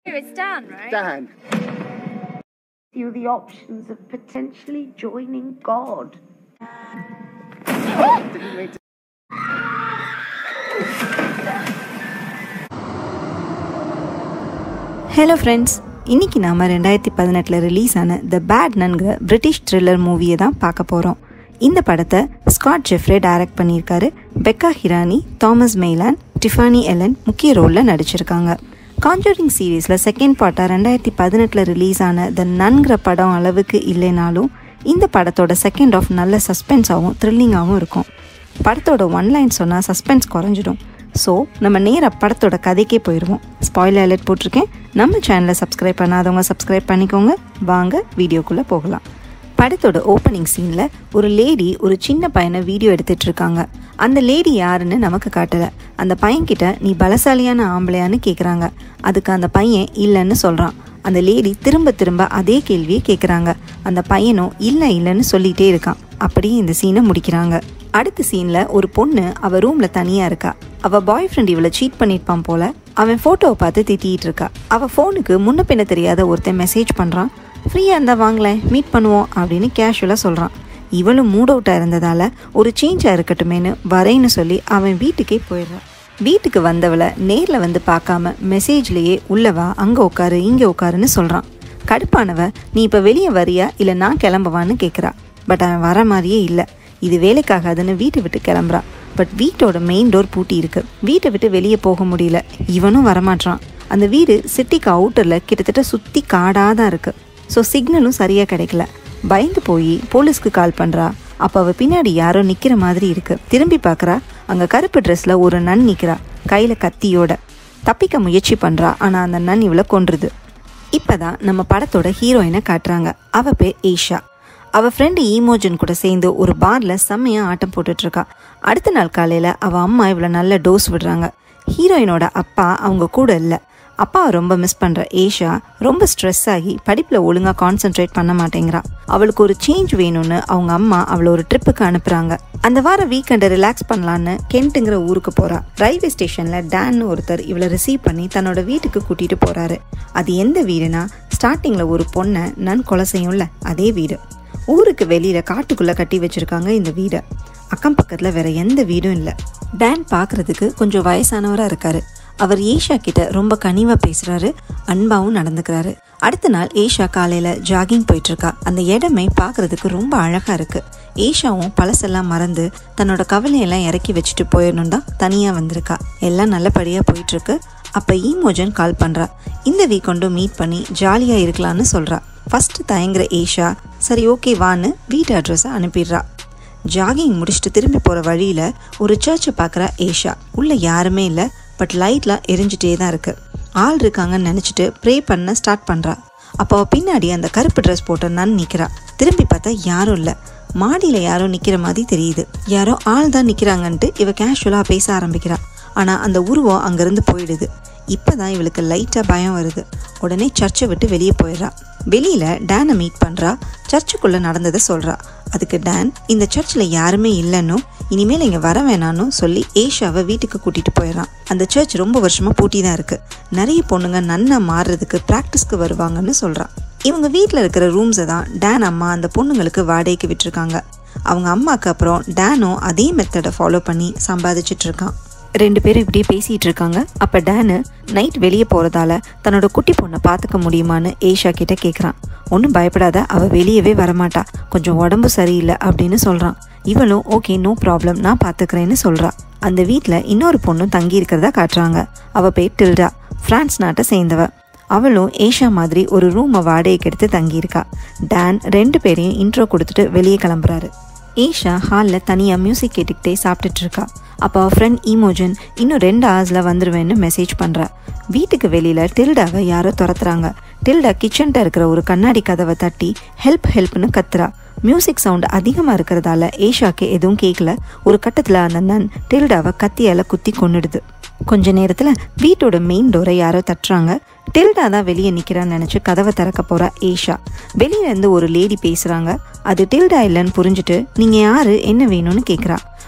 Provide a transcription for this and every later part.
It's Dan, right? Dan. you the options of potentially joining God. Didn't mean to. Hello friends இன்னைக்கு நாம் ரெண்டாயிரத்தி பதினெட்டில் release ஆன the bad நன்கிற British thriller மூவியை தான் பார்க்க போகிறோம் இந்த படத்தை ஸ்காட் ஜெஃப்ரே டைரக்ட் பண்ணியிருக்காரு Becca Hirani Thomas Maylan Tiffany Ellen முக்கிய ரோலில் நடிச்சிருக்காங்க கான்ஜூரிங் சீரீஸில் செகண்ட் பார்ட்டாக ரெண்டாயிரத்தி பதினெட்டில் ரிலீஸ் ஆன த நன்கிற படம் அளவுக்கு இல்லைனாலும் இந்த படத்தோட செகண்ட் ஆஃப் நல்ல சஸ்பென்ஸாகவும் த்ரில்லிங்காகவும் இருக்கும் படத்தோட ஒன் லைன் சொன்னால் சஸ்பென்ஸ் குறைஞ்சிடும் ஸோ நம்ம நேராக படத்தோட கதைக்கே போயிடுவோம் ஸ்பாயிலர் அலர்ட் போட்டிருக்கேன் நம்ம சேனலை சப்ஸ்கிரைப் பண்ணாதவங்க சப்ஸ்கிரைப் பண்ணிக்கோங்க வாங்க வீடியோக்குள்ளே போகலாம் படத்தோட ஓப்பனிங் சீனில் ஒரு லேடி ஒரு சின்ன பையனை வீடியோ எடுத்துட்டு இருக்காங்க அந்த லேடி யாருன்னு நமக்கு காட்டலை அந்த பையன்கிட்ட நீ பலசாலியான ஆம்பளையான்னு கேட்குறாங்க அதுக்கு அந்த பையன் இல்லைன்னு சொல்கிறான் அந்த லேடி திரும்ப திரும்ப அதே கேள்வியை கேட்குறாங்க அந்த பையனும் இல்லை இல்லைன்னு சொல்லிகிட்டே இருக்கான் அப்படியே இந்த சீனை முடிக்கிறாங்க அடுத்த சீனில் ஒரு பொண்ணு அவள் ரூமில் தனியாக இருக்கா அவள் பாய் ஃப்ரெண்ட் இவளை சீட் பண்ணியிருப்பான் போல அவன் ஃபோட்டோவை பார்த்து திட்டிகிட்டு இருக்கா அவள் ஃபோனுக்கு முன்ன பின்ன தெரியாத ஒருத்தன் மெசேஜ் பண்ணுறான் ஃப்ரீயாக இருந்தால் வாங்களேன் மீட் பண்ணுவோம் அப்படின்னு கேஷுவலாக சொல்கிறான் இவளும் மூட் அவுட்டாக இருந்ததால் ஒரு சேஞ்சாக இருக்கட்டுமேனு வரேன்னு சொல்லி அவன் வீட்டுக்கே போயிடுறான் வீட்டுக்கு வந்தவளை நேரில் வந்து பார்க்காம மெசேஜ்லேயே உள்ளவா அங்கே உட்காரு இங்கே உட்காருன்னு சொல்கிறான் கடுப்பானவ நீ இப்போ வெளியே வரியா இல்லை நான் கிளம்பவான்னு கேட்குறா பட் அவன் வர மாதிரியே இல்லை இது வேலைக்காகாதுன்னு வீட்டை விட்டு கிளம்புறா பட் வீட்டோட மெயின் டோர் பூட்டி இருக்கு வீட்டை விட்டு வெளியே போக முடியல இவனும் வரமாட்டான் அந்த வீடு சிட்டிக்கு அவுட்டரில் கிட்டத்தட்ட சுற்றி காடாக தான் இருக்கு ஸோ சிக்னலும் சரியாக கிடைக்கல பயந்து போய் போலீஸ்க்கு கால் பண்ணுறா அப்போ அவள் பின்னாடி யாரோ நிற்கிற மாதிரி இருக்கு திரும்பி பார்க்குறா அங்கே கருப்பு ட்ரெஸ்ஸில் ஒரு நன் நிற்கிறா கையில் கத்தியோட தப்பிக்க முயற்சி பண்ணுறா ஆனால் அந்த நன் இவளை கொன்றுது இப்போதான் நம்ம படத்தோட ஹீரோயினை காட்டுறாங்க அவ பேர் ஏஷா அவ ஃப்ரெண்டு ஈமோஜன் கூட சேர்ந்து ஒரு பார்ல செம்மையா ஆட்டம் போட்டுட்டு இருக்கா அடுத்த நாள் காலையில அவ அம்மா இவ்வளோ நல்ல டோஸ் விடுறாங்க ஹீரோயினோட அப்பா அவங்க கூட இல்லை அப்பாவை ரொம்ப மிஸ் பண்ற ஏஷா ரொம்ப ஸ்ட்ரெஸ் ஆகி படிப்புல ஒழுங்கா கான்சென்ட்ரேட் பண்ண மாட்டேங்கிறா அவளுக்கு ஒரு சேஞ்ச் வேணும்னு அவங்க அம்மா அவளை ஒரு ட்ரிப்புக்கு அனுப்புறாங்க அந்த வாரம் வீக்கெண்டை ரிலாக்ஸ் பண்ணலான்னு கென்ட்டுங்கிற ஊருக்கு போறா ரயில்வே ஸ்டேஷன்ல டேன்னு ஒருத்தர் இவளை ரிசீவ் பண்ணி தன்னோட வீட்டுக்கு கூட்டிட்டு போறாரு அது எந்த வீடுனா ஸ்டார்டிங்ல ஒரு பொண்ணை நன் கொலை செய்யும்ல அதே வீடு ஊருக்கு வெளியில காட்டுக்குள்ள கட்டி வச்சிருக்காங்க இந்த வீடை அக்கம் பக்கத்துல வேற எந்த வீடும் இல்லை டேன் பார்க்கறதுக்கு கொஞ்சம் வயசானவரா இருக்காரு அவர் ஏஷா கிட்ட ரொம்ப கனிவா பேசுறாரு அன்பாவும் நடந்துக்கிறாரு அடுத்த நாள் ஏஷா காலையில ஜாகிங் போயிட்டு இருக்கா அந்த இடமே பார்க்கறதுக்கு ரொம்ப அழகா இருக்கு ஏஷாவும் பழசெல்லாம் மறந்து தன்னோட கவலையெல்லாம் இறக்கி வச்சுட்டு போயிடணும் தான் தனியா வந்திருக்கா எல்லாம் நல்லபடியா போயிட்டு இருக்கு அப்ப ஈமோஜன் கால் பண்றா இந்த வீக்கெண்டும் மீட் பண்ணி ஜாலியா இருக்கலாம்னு சொல்றா ஃபர்ஸ்ட் தயங்குற ஏஷா சரி ஓகே வான்னு வீட்டு அட்ரஸை அனுப்பிடுறா ஜாகிங் முடிச்சுட்டு திரும்பி போகிற வழியில் ஒரு சர்ச்சை பார்க்குறா ஏஷா உள்ளே யாருமே இல்லை பட் லைட்லாம் எரிஞ்சிட்டே தான் இருக்குது ஆள் இருக்காங்கன்னு நினச்சிட்டு ப்ரே பண்ண ஸ்டார்ட் பண்ணுறா அப்போ அவ பின்னாடி அந்த கருப்பு ட்ரெஸ் போட்ட நன் நிற்கிறா திரும்பி பார்த்தா யாரும் இல்லை மாடியில் யாரோ நிற்கிற மாதிரி தெரியுது யாரோ ஆள் தான் நிற்கிறாங்கன்ட்டு இவ கேஷுவலாக பேச ஆரம்பிக்கிறா ஆனால் அந்த உருவம் அங்கேருந்து போயிடுது இப்போதான் இவளுக்கு லைட்டாக பயம் வருது உடனே சர்ச்சை விட்டு வெளியே போயிடுறா வெளியில் டேனை மீட் பண்ணுறா சர்ச்சுக்குள்ளே நடந்ததை சொல்கிறா அதுக்கு டேன் இந்த சர்ச்சில் யாருமே இல்லைன்னும் இனிமேல் இங்கே வர வேணான்னு சொல்லி ஏஷாவை வீட்டுக்கு கூட்டிகிட்டு போயிடறான் அந்த சர்ச் ரொம்ப வருஷமாக பூட்டி தான் இருக்குது நிறைய பொண்ணுங்க நன்னா மாறுறதுக்கு ப்ராக்டிஸ்க்கு வருவாங்கன்னு சொல்கிறான் இவங்க வீட்டில் இருக்கிற ரூம்ஸை தான் டேன் அம்மா அந்த பொண்ணுங்களுக்கு வாடகைக்கு விட்டுருக்காங்க அவங்க அம்மாவுக்கு அப்புறம் டேனும் அதே மெத்தடை ஃபாலோ பண்ணி சம்பாதிச்சிட்டு இருக்கான் ரெண்டு பேரும் இப்படியே பேசிட்டு இருக்காங்க அப்ப டேனு நைட் வெளியே போறதால தன்னோட குட்டி பொண்ணை பார்த்துக்க முடியுமான்னு ஏஷா கிட்ட கேட்குறான் ஒன்றும் பயப்படாத அவ வெளியவே வரமாட்டா கொஞ்சம் உடம்பு சரியில்லை அப்படின்னு சொல்றான் இவளும் ஓகே நோ ப்ராப்ளம் நான் பார்த்துக்கிறேன்னு சொல்றா அந்த வீட்டில் இன்னொரு பொண்ணும் தங்கி இருக்கிறதா காட்டுறாங்க அவ பேர் டில்டா பிரான்ஸ் நாட்டை சேர்ந்தவ அவளும் ஏஷா மாதிரி ஒரு ரூமை வாடகைக்கு எடுத்து தங்கியிருக்கா டேன் ரெண்டு பேரையும் இன்ட்ரோ கொடுத்துட்டு வெளியே கிளம்புறாரு ஈஷா ஹாலில் தனியாக மியூசிக் கேட்டுக்கிட்டே சாப்பிட்டுட்டு இருக்கா அப்போ அவள் ஃப்ரெண்ட் ஈமோஜன் இன்னும் ரெண்டு ஹவர்ஸில் வந்துடுவேன்னு மெசேஜ் பண்ணுறா வீட்டுக்கு வெளியில் டில்டாவை யாரோ துரத்துறாங்க டில்டா கிச்சன்ட்ட இருக்கிற ஒரு கண்ணாடி கதவை தட்டி ஹெல்ப் ஹெல்ப்னு கத்துறா மியூசிக் சவுண்ட் அதிகமாக இருக்கிறதால ஏஷாக்கு எதுவும் கேட்கல ஒரு கட்டத்தில் அந்த நன் டில்டாவை கத்தியால் குத்தி கொன்னுடுது கொஞ்ச நேரத்தில் வீட்டோட மெயின் டோரை யாரோ தட்டுறாங்க டில்டா தான் வெளியே நிற்கிறான்னு நினச்சி கதவை திறக்க போகிறா ஏஷா வெளியில இருந்து ஒரு லேடி பேசுகிறாங்க அது டில்டா இல்லைன்னு புரிஞ்சுட்டு நீங்கள் யாரு என்ன வேணும்னு கேட்குறா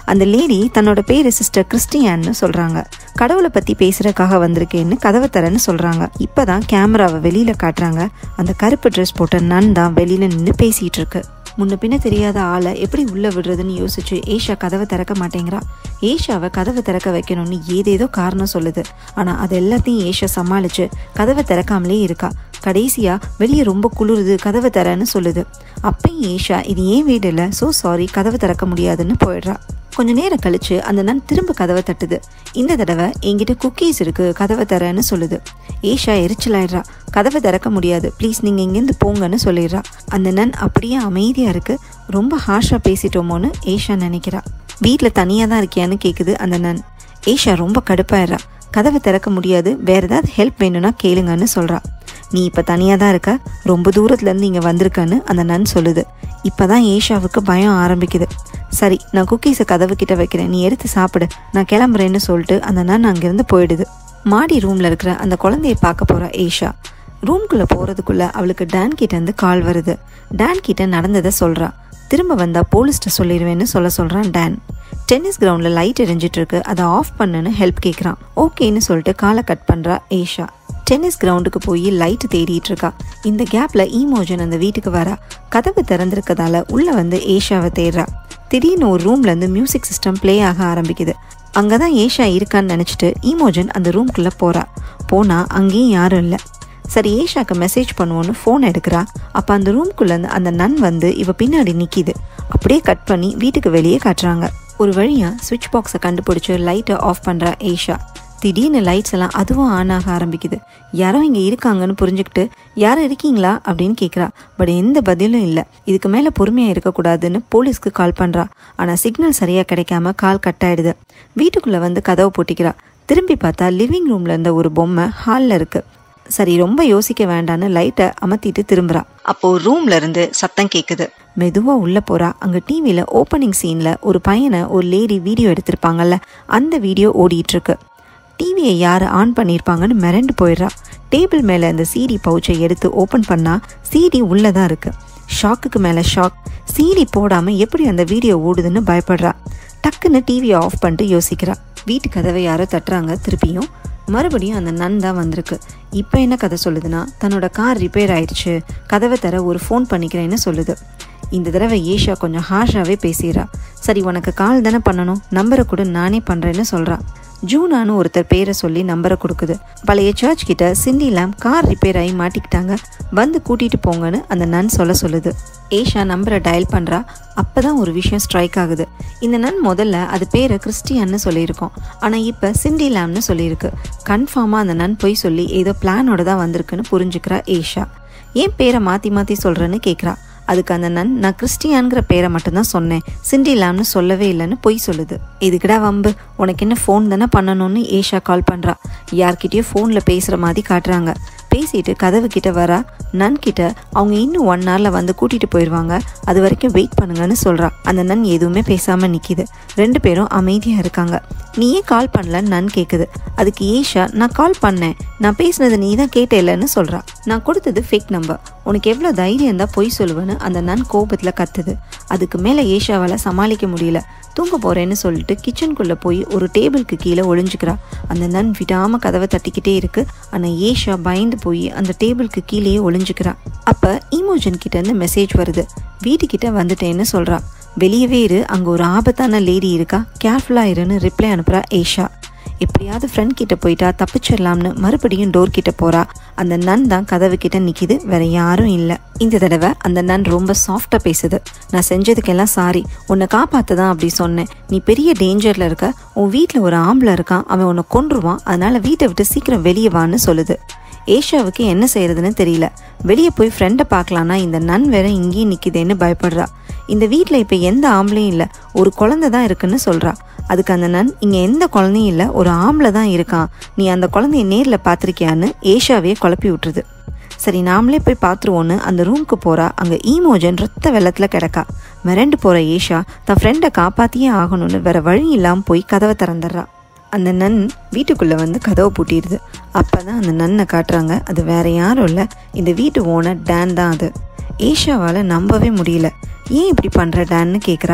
அந்த லேடி தன்னோட பேரு சிஸ்டர் கிறிஸ்டியான்னு சொல்றாங்க கடவுளை பத்தி பேசுறதுக்காக வந்திருக்கேன்னு கதவை தரேன்னு சொல்றாங்க இப்பதான் கேமராவை வெளியில காட்டுறாங்க அந்த கருப்பு ட்ரெஸ் போட்ட நன் தான் வெளியில நின்று பேசிட்டு இருக்கு முன்ன பின்ன தெரியாத ஆளை எப்படி உள்ள விடுறதுன்னு யோசிச்சு ஏஷா கதவை திறக்க மாட்டேங்கிறா ஏஷாவை கதவை திறக்க வைக்கணும்னு ஏதேதோ காரணம் சொல்லுது ஆனா அது எல்லாத்தையும் ஏஷா சமாளிச்சு கதவை திறக்காமலே இருக்கா கடைசியா வெளியே ரொம்ப குளிருது கதவை தரேன்னு சொல்லுது அப்பயும் ஏஷா இது ஏன் வீடு இல்லை ஸோ சாரி கதவை திறக்க முடியாதுன்னு போயிடுறா கொஞ்ச நேரம் கழிச்சு அந்த நன் திரும்ப கதவை தட்டுது இந்த தடவை என்கிட்ட குக்கீஸ் இருக்கு கதவை தரேன்னு சொல்லுது ஏஷா எரிச்சலாயிடுறா கதவை திறக்க முடியாது ப்ளீஸ் நீங்க இங்கேருந்து போங்கன்னு சொல்லிடுறா அந்த நன் அப்படியே அமைதியா இருக்கு ரொம்ப ஹார்ஷா பேசிட்டோமோன்னு ஏஷா நினைக்கிறா வீட்டில் தனியாக தான் இருக்கியான்னு கேட்குது அந்த நன் ஏஷா ரொம்ப கடுப்பாயிடுறா கதவை திறக்க முடியாது வேற ஏதாவது ஹெல்ப் வேணும்னா கேளுங்கன்னு சொல்றா நீ இப்போ தனியாக தான் இருக்க ரொம்ப தூரத்துலேருந்து இங்கே வந்திருக்கன்னு அந்த நன் சொல்லுது இப்போ தான் ஏஷாவுக்கு பயம் ஆரம்பிக்குது சரி நான் குக்கீஸை கதவு கிட்ட வைக்கிறேன் நீ எடுத்து சாப்பிடு நான் கிளம்புறேன்னு சொல்லிட்டு அந்த நன் அங்கேருந்து போயிடுது மாடி ரூமில் இருக்கிற அந்த குழந்தைய பார்க்க போகிறா ஏஷா ரூம்குள்ளே போகிறதுக்குள்ள அவளுக்கு டான் கிட்ட இருந்து கால் வருது டான் கிட்ட நடந்ததை சொல்கிறா திரும்ப வந்தா போலீஸ்ட்ட சொல்லிடுவேன்னு சொல்ல சொல்கிறான் டான் டென்னிஸ் கிரவுண்டில் லைட் எரிஞ்சிட்டு இருக்கு அதை ஆஃப் பண்ணுன்னு ஹெல்ப் கேட்குறான் ஓகேன்னு சொல்லிட்டு காலை கட் பண்ணுறா ஏஷா டென்னிஸ் கிரவுண்டுக்கு போய் லைட் தேடிட்டு இருக்கா இந்த கேப்ல ஈமோஜன் அந்த வீட்டுக்கு வரா கதவு திறந்திருக்கதால உள்ள வந்து ஏஷாவை தேடுறா திடீர்னு ஒரு ரூம்ல இருந்து மியூசிக் சிஸ்டம் ப்ளே ஆக ஆரம்பிக்குது அங்கதான் ஏஷா இருக்கான்னு நினைச்சிட்டு ஈமோஜன் அந்த ரூம்குள்ள போறா போனா அங்கேயும் யாரும் இல்லை சரி ஏஷாக்கு மெசேஜ் பண்ணுவோன்னு ஃபோன் எடுக்கிறா அப்போ அந்த ரூம்குள்ளேருந்து அந்த நன் வந்து இவ பின்னாடி நிற்கிது அப்படியே கட் பண்ணி வீட்டுக்கு வெளியே காட்டுறாங்க ஒரு வழியாக சுவிட்ச் பாக்ஸை கண்டுபிடிச்சு லைட்டை ஆஃப் பண்ணுறா ஏஷா திடீர்னு லைட்ஸ் எல்லாம் அதுவும் ஆன் ஆக ஆரம்பிக்குது யாரோ இங்கே இருக்காங்கன்னு புரிஞ்சுக்கிட்டு யாரும் இருக்கீங்களா அப்படின்னு கேட்குறா பட் எந்த பதிலும் இல்லை இதுக்கு மேலே பொறுமையாக இருக்கக்கூடாதுன்னு போலீஸ்க்கு கால் பண்ணுறா ஆனால் சிக்னல் சரியாக கிடைக்காம கால் கட் ஆயிடுது வீட்டுக்குள்ளே வந்து கதவை பூட்டிக்கிறா திரும்பி பார்த்தா லிவிங் ரூம்ல இருந்த ஒரு பொம்மை ஹாலில் இருக்கு சரி ரொம்ப யோசிக்க வேண்டான்னு லைட்டை அமர்த்திட்டு திரும்புறா அப்போ ரூம்ல இருந்து சத்தம் கேக்குது மெதுவா உள்ள போறா அங்க டிவில ஓப்பனிங் சீன்ல ஒரு பையனை ஒரு லேடி வீடியோ எடுத்திருப்பாங்கல்ல அந்த வீடியோ ஓடிட்டு இருக்கு டிவியை யார் ஆன் பண்ணியிருப்பாங்கன்னு மிரண்டு போயிடுறா டேபிள் மேலே அந்த சிடி பவுச்சை எடுத்து ஓப்பன் பண்ணால் சிடி உள்ளே தான் இருக்கு ஷாக்குக்கு மேலே ஷாக் சிடி போடாமல் எப்படி அந்த வீடியோ ஓடுதுன்னு பயப்படுறா டக்குன்னு டிவியை ஆஃப் பண்ணிட்டு யோசிக்கிறா வீட்டு கதவை யாரோ தட்டுறாங்க திருப்பியும் மறுபடியும் அந்த நன் தான் வந்திருக்கு இப்போ என்ன கதை சொல்லுதுன்னா தன்னோட கார் ரிப்பேர் ஆயிடுச்சு கதவை தர ஒரு ஃபோன் பண்ணிக்கிறேன்னு சொல்லுது இந்த தடவை ஏஷா கொஞ்சம் ஹார்ஷாகவே பேசிடுறா சரி உனக்கு கால் தானே பண்ணணும் நம்பரை கூட நானே பண்ணுறேன்னு சொல்கிறா ஜூனான்னு ஒருத்தர் பேரை சொல்லி நம்பரை கொடுக்குது பழைய சர்ச் கிட்ட சிண்டி லேம் கார் ரிப்பேர் ஆகி மாட்டிக்கிட்டாங்க வந்து கூட்டிட்டு போங்கன்னு அந்த நன் சொல்ல சொல்லுது ஏஷா நம்பரை டயல் பண்ணுறா அப்போ தான் ஒரு விஷயம் ஸ்ட்ரைக் ஆகுது இந்த நன் முதல்ல அது பேரை கிறிஸ்டியன்னு சொல்லியிருக்கோம் ஆனால் இப்போ சிண்டி லேம்னு சொல்லியிருக்கு கன்ஃபார்மாக அந்த நன் போய் சொல்லி ஏதோ பிளானோட தான் வந்திருக்குன்னு புரிஞ்சுக்கிறா ஏஷா ஏன் பேரை மாற்றி மாற்றி சொல்கிறேன்னு கேட்குறா அதுக்கு அந்த நன் நான் கிறிஸ்டியான்கிற பேரை மட்டும்தான் சொன்னேன் சிண்டி லேம்னு சொல்லவே இல்லைன்னு பொய் சொல்லுது இதுக்கிடா வம்பு உனக்கு என்ன ஃபோன் தானே பண்ணணும்னு ஏஷா கால் பண்ணுறா யார்கிட்டயோ ஃபோனில் பேசுகிற மாதிரி காட்டுறாங்க பேசிட்டு கதவு கிட்ட வரா நன் கிட்ட அவங்க இன்னும் ஒன் ஹவர்ல வந்து கூட்டிட்டு போயிடுவாங்க அது வரைக்கும் வெயிட் பண்ணுங்கன்னு சொல்றா அந்த நன் எதுவுமே பேசாம நிக்குது ரெண்டு பேரும் அமைதியா இருக்காங்க நீ ஏன் கால் பண்ணலன்னு நன் கேக்குது அதுக்கு ஏஷா நான் கால் பண்ணேன் நான் பேசினது நீ தான் கேட்டேலன்னு சொல்றா நான் கொடுத்தது ஃபேக் நம்பர் உனக்கு எவ்வளோ தைரியம் தான் பொய் சொல்லுவேன்னு அந்த நன் கோபத்தில் கத்துது அதுக்கு மேலே ஏஷாவால் சமாளிக்க முடியல தூங்க போறேன்னு சொல்லிட்டு கிச்சனுக்குள்ள போய் ஒரு டேபிளுக்கு கீழே ஒளிஞ்சுக்கிறா அந்த நன் விடாம கதவை தட்டிக்கிட்டே இருக்கு ஆனா ஏஷா பயந்து போய் அந்த டேபிளுக்கு கீழேயே ஒளிஞ்சுக்கிறா அப்ப ஈமோஜன் கிட்ட இருந்து மெசேஜ் வருது வீட்டுக்கிட்ட வந்துட்டேன்னு சொல்றா வெளியவே இரு அங்க ஒரு ஆபத்தான லேடி இருக்கா கேர்ஃபுல்லா இருன்னு ரிப்ளை அனுப்புறா ஏஷா எப்படியாவது ஃப்ரெண்ட் கிட்ட போயிட்டா தப்பிச்சிடலாம்னு மறுபடியும் டோர் கிட்ட போறா அந்த நன் தான் கதவு கிட்ட நிக்குது வேற யாரும் இல்ல இந்த தடவை அந்த நன் ரொம்ப சாஃப்டா பேசுது நான் செஞ்சதுக்கெல்லாம் சாரி உன்னை காப்பாத்த தான் அப்படி சொன்னேன் நீ பெரிய டேஞ்சர்ல இருக்க உன் வீட்ல ஒரு ஆம்பளை இருக்கான் அவன் உன்னை கொன்றுவான் அதனால வீட்டை விட்டு சீக்கிரம் வெளியே வான்னு சொல்லுது ஏஷாவுக்கு என்ன செய்யறதுன்னு தெரியல வெளியே போய் ஃப்ரெண்டை பார்க்கலான்னா இந்த நன் வேற இங்கேயும் நிக்குதேன்னு பயப்படுறா இந்த வீட்டில் இப்போ எந்த ஆம்பளையும் இல்லை ஒரு குழந்தை தான் இருக்குன்னு சொல்றா அதுக்கு அந்த நன் இங்கே எந்த குழந்தையும் இல்லை ஒரு ஆம்பளை தான் இருக்கான் நீ அந்த குழந்தைய நேரில் பார்த்துருக்கியான்னு ஏஷாவே குழப்பி விட்டுருது சரி நாமளே போய் பார்த்துருவோன்னு அந்த ரூமுக்கு போறா அங்கே ஈமோஜன் ரத்த வெள்ளத்தில் கிடக்கா மிரண்டு போற ஏஷா தன் ஃப்ரெண்டை காப்பாத்தியே ஆகணும்னு வேற வழி இல்லாமல் போய் கதவை திறந்துடுறா அந்த நன் வீட்டுக்குள்ளே வந்து கதவை பூட்டிடுது அப்போ தான் அந்த நன்னை காட்டுறாங்க அது வேற யாரும் இல்லை இந்த வீட்டு ஓனர் டேன் தான் அது ஏஷாவால் நம்பவே முடியல ஏன் இப்படி பண்ணுற டேன்னு கேட்குறா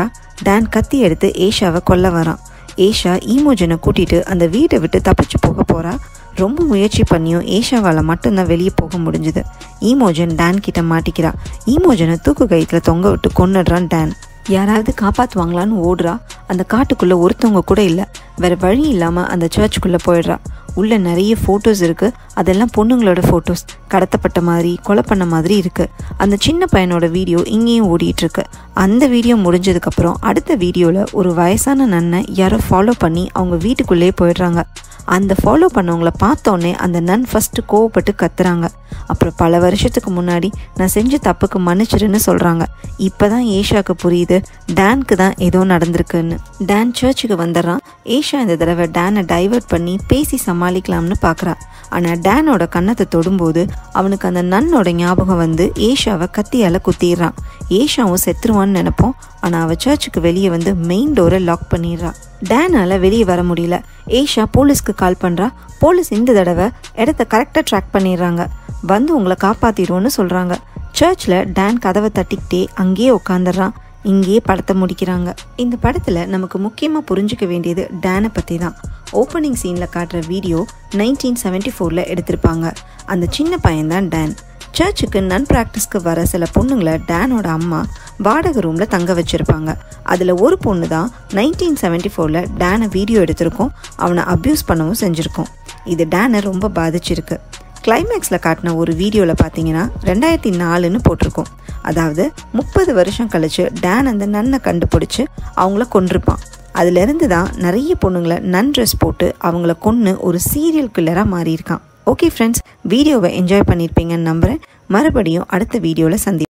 டேன் கத்தி எடுத்து ஏஷாவை கொல்ல வரான் ஏஷா ஈமோஜனை கூட்டிட்டு அந்த வீட்டை விட்டு தப்பிச்சு போக போறா ரொம்ப முயற்சி பண்ணியும் ஏஷாவால் மட்டும்தான் வெளியே போக முடிஞ்சுது ஈமோஜன் டேன் கிட்ட மாட்டிக்கிறா ஈமோஜனை தூக்கு கயிற்றுல தொங்க விட்டு கொன்னுடுறான் டேன் யாராவது காப்பாற்றுவாங்களான்னு ஓடுறா அந்த காட்டுக்குள்ளே ஒருத்தவங்க கூட இல்லை வேற வழி இல்லாமல் அந்த சர்ச்சுக்குள்ளே போயிடுறா உள்ள நிறைய ஃபோட்டோஸ் இருக்கு அதெல்லாம் பொண்ணுங்களோட ஃபோட்டோஸ் கடத்தப்பட்ட மாதிரி கொலை பண்ண மாதிரி இருக்கு அந்த சின்ன பையனோட வீடியோ இங்கேயும் ஓடிட்டு இருக்கு அந்த வீடியோ முடிஞ்சதுக்கப்புறம் அடுத்த வீடியோவில் ஒரு வயசான நன்னை யாரோ ஃபாலோ பண்ணி அவங்க வீட்டுக்குள்ளேயே போயிடுறாங்க அந்த ஃபாலோ பண்ணவங்கள பார்த்தோன்னே அந்த நன் ஃபஸ்ட்டு கோவப்பட்டு கத்துறாங்க அப்புறம் பல வருஷத்துக்கு முன்னாடி நான் செஞ்ச தப்புக்கு மன்னிச்சிருன்னு சொல்கிறாங்க இப்போ தான் ஏஷாக்கு புரியுது டேனுக்கு தான் ஏதோ நடந்திருக்குன்னு டேன் சர்ச்சுக்கு வந்துடுறான் ஏஷா இந்த தடவை டேனை டைவர்ட் பண்ணி பேசி சமாளிக்கலாம்னு பார்க்குறா ஆனால் டேனோட கன்னத்தை தொடும்போது அவனுக்கு அந்த நன்னோட ஞாபகம் வந்து ஏஷாவை கத்தியால் குத்திடுறான் ஏஷாவும் செத்துருவான்னு நினைப்போம் ஆனால் அவள் சர்ச்சுக்கு வெளியே வந்து மெயின் டோரை லாக் பண்ணிடுறா டேனால் வெளியே வர முடியல ஏஷா போலீஸ்க்கு கால் பண்ணுறா போலீஸ் இந்த தடவை இடத்த கரெக்டாக ட்ராக் பண்ணிடுறாங்க வந்து உங்களை காப்பாற்றிடுவோன்னு சொல்கிறாங்க சர்ச்சில் டேன் கதவை தட்டிக்கிட்டே அங்கேயே உட்காந்துடுறான் இங்கேயே படத்தை முடிக்கிறாங்க இந்த படத்தில் நமக்கு முக்கியமாக புரிஞ்சுக்க வேண்டியது டேனை பற்றி தான் ஓப்பனிங் சீனில் காட்டுற வீடியோ நைன்டீன் செவன்ட்டி ஃபோரில் எடுத்திருப்பாங்க அந்த சின்ன பையன்தான் டேன் சர்ச்சுக்கு நன் ப்ராக்டிஸ்க்கு வர சில பொண்ணுங்களை டேனோட அம்மா வாடகை ரூமில் தங்க வச்சுருப்பாங்க அதில் ஒரு பொண்ணு தான் நைன்டீன் செவன்ட்டி ஃபோரில் டேனை வீடியோ எடுத்திருக்கோம் அவனை அப்யூஸ் பண்ணவும் செஞ்சுருக்கோம் இது டேனை ரொம்ப பாதிச்சிருக்கு கிளைமேக்ஸில் காட்டின ஒரு வீடியோவில் பார்த்தீங்கன்னா ரெண்டாயிரத்தி நாலுன்னு போட்டிருக்கோம் அதாவது முப்பது வருஷம் கழிச்சு டேன் அந்த நன்னை கண்டுபிடிச்சி அவங்கள கொண்டிருப்பான் அதுலேருந்து தான் நிறைய பொண்ணுங்களை நன் ட்ரெஸ் போட்டு அவங்கள கொன்று ஒரு சீரியல் கில்லராக மாறியிருக்கான் ஓகே ஃப்ரெண்ட்ஸ் வீடியோவை என்ஜாய் பண்ணியிருப்பீங்கன்னு நம்புகிறேன் மறுபடியும் அடுத்த வீடியோவில் சந்தி